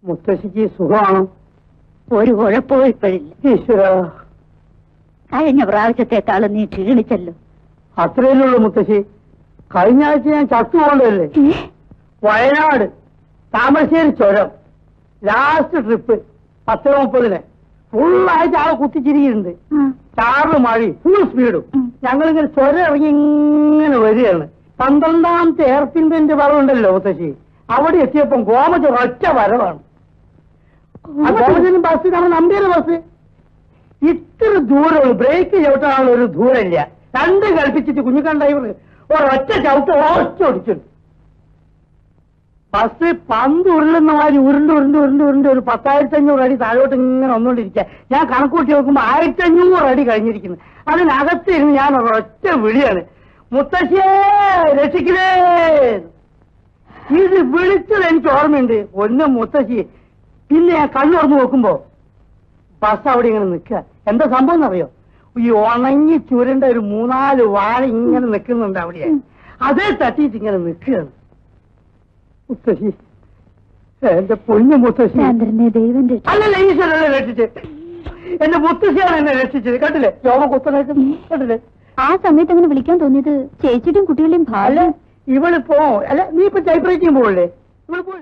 മുത്തശ്ശിക്ക് സുഖമാണോ ഒരു കുഴപ്പവും ഇപ്പോഴില്ല ഈശ്വര കഴിഞ്ഞ പ്രാവശ്യത്തെക്കാളും നീ ക്ഷീണിച്ചല്ലോ അത്രയല്ലേ ഉള്ളൂ മുത്തശ്ശി കഴിഞ്ഞ ആഴ്ച ഞാൻ ചത്തുകൊണ്ടല്ലേ വയനാട് താമരശ്ശേരി ചുരം ലാസ്റ്റ് ട്രിപ്പ് പത്ത് മുപ്പതിന് ഫുള്ളായിട്ട് ആളെ കുത്തിച്ചിരിക്കുന്നുണ്ട് ചാറ് മഴയും ഫുൾ സ്പീഡും ഉം. ഞങ്ങളിങ്ങനെ ചുരം ഇറങ്ങി ഇങ്ങനെ വരികയാണ് പന്ത്രണ്ടാമത്തെ എയർപിൻപെന്റ് വളവുണ്ടല്ലോ മുത്തശ്ശി അവിടെ എത്തിയപ്പം ഗോമജ ഒറ്റ വരവാണ് ആ ഗോമജനും ബസ് നമ്മുടെ നമ്പിയുടെ ബസ് ഇത്ര ദൂരമുള്ളൂ ബ്രേക്ക് ചവിട്ടാനുള്ള ഒരു ദൂരമില്ല രണ്ട് കൽപ്പിച്ചിട്ട് കുഞ്ഞിക്കൻ ഡ്രൈവർ ഒരൊറ്റ ചവിട്ട് ഒറ്റ ഓടിച്ചിട്ടു ബസ് പന്ത് ഉരുളുന്ന മാതിരി ഉരുണ്ട് ഉരുണ്ട് ഉരുണ്ട് ഉരുണ്ട് ഒരു പത്തായിരത്തി അഞ്ഞൂറ് അടി താഴോട്ട് ഇങ്ങനെ വന്നുകൊണ്ടിരിക്കുക ഞാൻ കണക്കൂട്ടി നോക്കുമ്പോൾ ആയിരത്തി അഞ്ഞൂറ് അടി കഴിഞ്ഞിരിക്കുന്നു അതിനകത്ത് ഇരുന്ന് ഞാൻ ഒരൊറ്റ വിളിയാണ് മുത്തശ്ശേ രക്ഷിക്കണേ ഇത് വിളിച്ചത് എനിക്ക് ഓർമ്മയുണ്ട് ഒന്ന് മുത്തശ്ശി പിന്നെ ഞാൻ കണ്ണു തുറന്ന് നോക്കുമ്പോ ബസ് അവിടെ ഇങ്ങനെ നിൽക്കുക എന്താ സംഭവം എന്നറിയോ ഈ ഉണങ്ങി ചുരുണ്ട ഒരു മൂന്നാല് വാഴ ഇങ്ങനെ നിൽക്കുന്നുണ്ട് അവിടെ അതേ തട്ടിയിട്ട് ഇങ്ങനെ നിൽക്കുകയാണ് മുത്തശ്ശി എന്റെ പൊന്നു മുത്തശ്ശി ചന്ദ്രനെ ദൈവം രക്ഷിച്ചു. അല്ലല്ല ഈശ്വരനെ രക്ഷിച്ച് എന്റെ മുത്തശ്ശിയാണ് എന്നെ രക്ഷിച്ചത് കണ്ടില്ലേ യോഗ കുത്തനേക്ക് കണ്ടില്ലേ ആ സമയത്ത് അങ്ങനെ വിളിക്കാൻ തോന്നിയത് ചേച്ചിയുടെയും കുട്ടികളുടെയും അല്ല ഭാര്യ ഇവളിപ്പോ അല്ല നീ ഇപ്പൊ ടൈപ്പ് റൈറ്റിംഗ് പോകല്ലേ ഇവളിപ്പോ